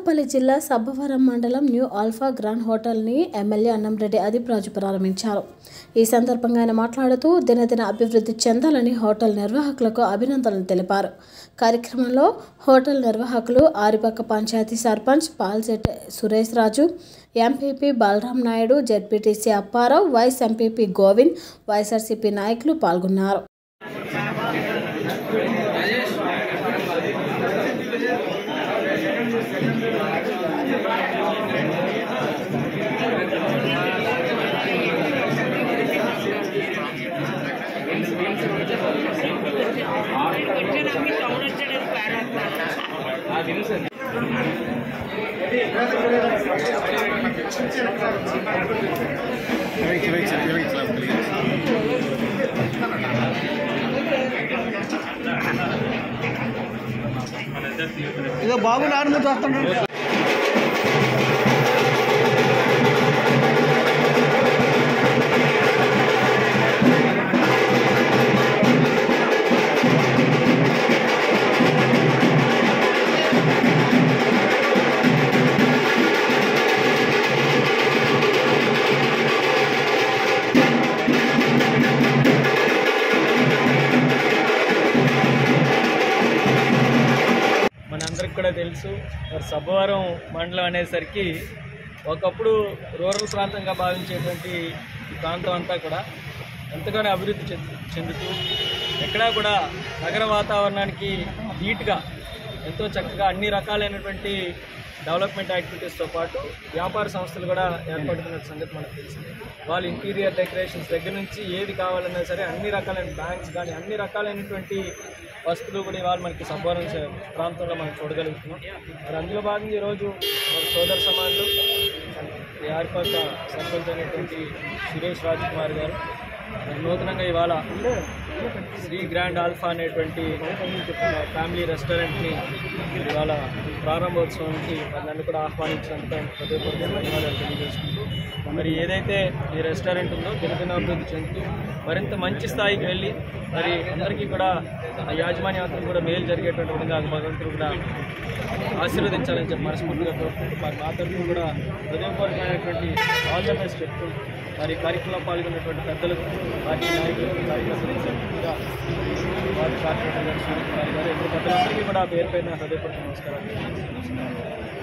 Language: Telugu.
అనకాపల్లి జిల్లా సబ్బవరం మండలం న్యూ ఆల్ఫా గ్రాండ్ హోటల్ని ఎమ్మెల్యే అన్నంరెడ్డి అదీప్ రాజు ప్రారంభించారు ఈ సందర్భంగా ఆయన మాట్లాడుతూ దినదిన అభివృద్ధి చెందాలని హోటల్ నిర్వాహకులకు అభినందనలు తెలిపారు కార్యక్రమంలో హోటల్ నిర్వాహకులు ఆరిపక్క పంచాయతీ సర్పంచ్ పాల్సెట్ Suresh Raju MPP Balaram Naidu ZPTC Apparao vice MPP Govind YSRCP నాయకులు పాల్గొన్నారు ఇదో బాబు నాన్న చూస్తుంటాడు మనందరికి కూడా తెలుసు మరి సబ్బవరం మండలం అనేసరికి ఒకప్పుడు రూరల్ ప్రాంతంగా భావించేటువంటి ఈ ప్రాంతం అంతా కూడా ఎంతగానో అభివృద్ధి చెందు చెందుతూ ఎక్కడా కూడా నగర వాతావరణానికి నీట్గా ఎంతో చక్కగా అన్ని రకాలైనటువంటి డెవలప్మెంట్ యాక్టివిటీస్తో పాటు వ్యాపార సంస్థలు కూడా ఏర్పడుతున్న సంగతి మనకు తెలిసింది వాళ్ళు ఇంటీరియర్ డెకరేషన్స్ దగ్గర నుంచి ఏది కావాలన్నా సరే అన్ని రకాలైన బ్యాంక్స్ కానీ అన్ని రకాలైనటువంటి వస్తువులు కూడా ఇవాళ మనకి సంభవనం ప్రాంతంలో మనం చూడగలుగుతున్నాం మరి అందులో భాగంగా ఈరోజు మన సోదర సమానులు ఈ ఆరిపాక సర్పంచ్ అనేటువంటి సురేష్ రాజ్ కుమార్ గారు మరి నూతనంగా ఇవాళ శ్రీ గ్రాండ్ ఆల్ఫా అనేటువంటి ఫ్యామిలీ రెస్టారెంట్ని ఇవాళ ప్రారంభోత్సవానికి మరి నన్ను కూడా ఆహ్వానించినంత హృదయపూర్వక ధన్యవాదాలు తెలియజేసుకుంటూ మరి ఏదైతే ఈ రెస్టారెంట్ ఉందో దినదినాభివృద్ధి చెందుతూ మరింత మంచి స్థాయికి వెళ్ళి మరి అందరికీ కూడా ఆ యాజమాన్యాత్రం కూడా మేలు జరిగేటువంటి విధంగా భగవంతుడు కూడా ఆశీర్వదించాలని చెప్పి మనస్ఫూర్తిగా కోరుకుంటూ మరి మా తరఫున కూడా హృదయపూర్వకమైనటువంటి ఆల్ ద బెస్ట్ చెప్తూ మరి కార్యక్రమంలో పాల్గొన్నటువంటి పెద్దలకు పార్టీ నాయకులకు కార్యకర్తలకు ముఖ్యంగా వార్డు కార్పొరేటర్ గారు సూర్య కుమార్ గారు ఇతర పెద్దలందరికీ కూడా పేరు పైన హృదయపూర్వక నమస్కారాలు